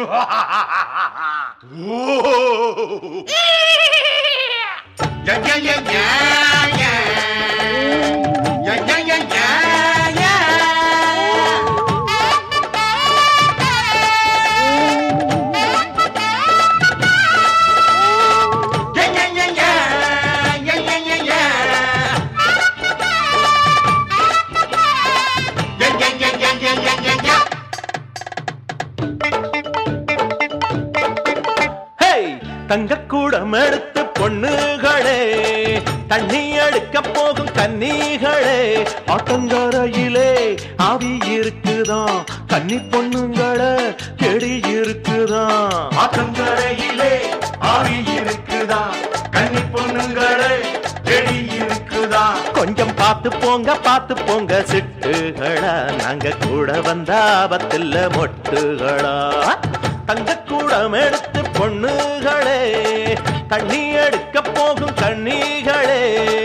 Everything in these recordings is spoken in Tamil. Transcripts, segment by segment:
Yeah, yeah, yeah, yeah, yeah. Yeah, yeah, yeah, yeah, yeah. Yeah, yeah, yeah, yeah. Yeah, yeah, yeah, yeah. Yeah, yeah, yeah, yeah, yeah, yeah, yeah, yeah. ஹே தங்கக்கூடம் எடுத்து பொண்ணுகளே தண்ணி எடுக்க போகும் கன்னிகளே ஆத்தங்கரையிலே ஆவி இருக்குதான் கன்னி பொண்ணுங்களே செடி இருக்குதான் ஆத்தங்கரையிலே ஆவி இருக்குதா கன்னி பொண்ணுங்களே செடி இருக்குதா கொஞ்சம் பார்த்து போங்க பார்த்து போங்க சிட்டுகளா நாங்க கூட வந்த ஆபத்தில் மொட்டுகளா தங்கக்கூடம் எடுத்து பொண்ணுகளே தண்ணி எடுக்க போகும் கண்ணிகளே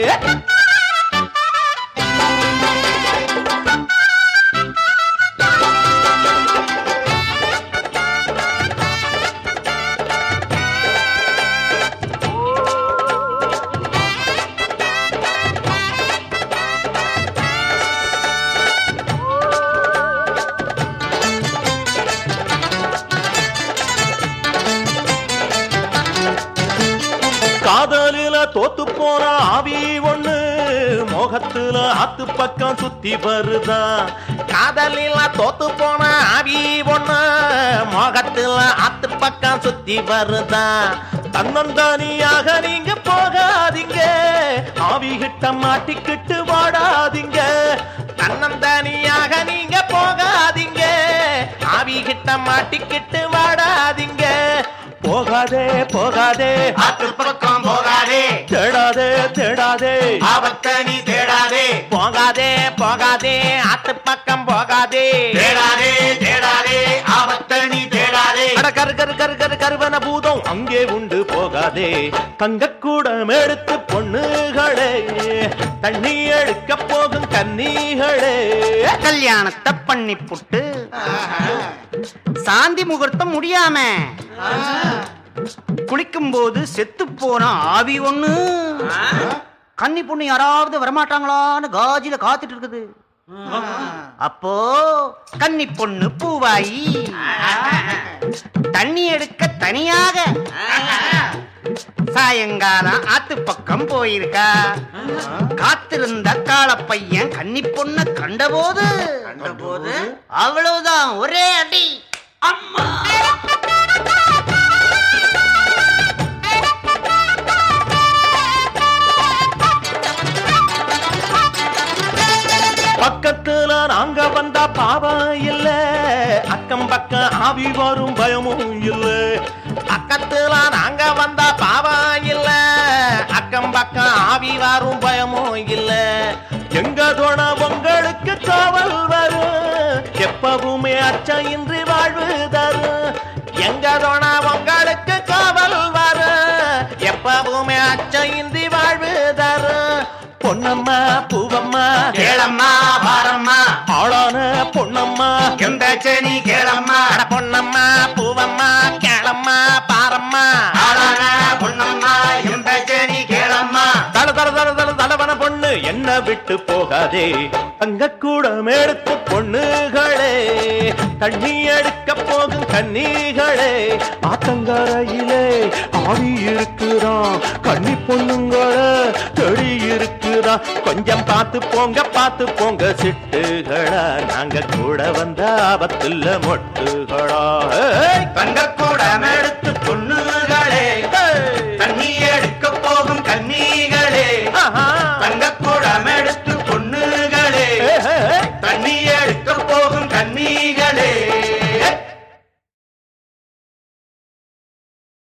காதலில தோத்து போன ஆவி ஒண்ணு மோகத்துல ஆத்து பக்கம் சுத்தி வருதா காதலில தோத்து போன ஆவி ஒண்ணு மோகத்துல ஆத்து பக்கம் சுத்தி வருதா தன்னந்தனியாக நீங்க போகாதீங்க ஆவி கிட்ட மாட்டிக்கிட்டு வாடாதீங்க தன்னந்தனியாக நீங்க போகாதீங்க ஆவி கிட்ட மாட்டிக்கிட்டு வாடாதீங்க போகாதே போகாதே ஆத்து பக்கம் போகாதே தேடாதே தேடாதே ஆபத்த நீ தேடாதே போகாதே போகாதே ஆத்து பக்கம் போகாதே தேடாதே தேடாதே ஆபத்த நீ தேடாதே அட கரு கரு கரு கரு கருவன பூதம் அங்கே உண்டு போகாதே தங்கக்கூடம் எடுத்து பொண்ணுகளே தண்ணி எடுக்க போகும் கன்னிகளே கல்யாணத்தை பண்ணி புட்டு சாந்தி முகூர்த்தம் முடியாம குளிக்கும் போது செத்து போன ஆவி ஒண்ணு கன்னி பொண்ணு யாராவது வரமாட்டாங்களான்னு காஜில காத்துட்டு இருக்குது அப்போ கன்னி பொண்ணு பூவாயி தண்ணி எடுக்க தனியாக சாயங்காலம் ஆத்து பக்கம் போயிருக்கா காத்திருந்த கால பையன் கன்னி பொண்ண கண்டபோது கண்டபோது அவ்வளவுதான் ஒரே அடி அம்மா பக்கத்துல நாங்க வந்தா பாவம் இல்ல அக்கம் பக்கம் ஆவி வரும் பயமும் இல்ல பக்கத்துல நாங்க வந்தா பாவம் இல்ல அக்கம் பக்கம் ஆவி வரும் பயமும் இல்ல எங்க தோண உங்களுக்கு காவல் வரும் எப்பவுமே அச்சம் இன்றி வாழ்வு தரும் எங்க தோண உங்களுக்கு காவல் வரும் எப்பவுமே அச்சம் இன்றி வாழ்வு தரும் பொன்னம்மா பூவம்மா கேளம்மா பாரம்மா ஆளான பொன்னம்மா எந்த செனி கேளம்மா அட பொன்னம்மா பூவம்மா கேளம்மா பாரம்மா ஆளான பொன்னம்மா எந்த செனி கேளம்மா தல தல தல தல தலவன பொண்ணு என்ன விட்டு போகாதே தங்கக்கூடம் எடுத்து பொண்ணுகளே தண்ணி எடுக்க போகும் கன்னிகளே ஆத்தங்கரையிலே ஆவி இருக்குதான் கன்னி பொண்ணுங்கள தெடி இருக்குதா கொஞ்சம் பார்த்து போங்க பார்த்து போங்க சிட்டுகளா நாங்க கூட வந்த ஆபத்துல மொட்டுகளா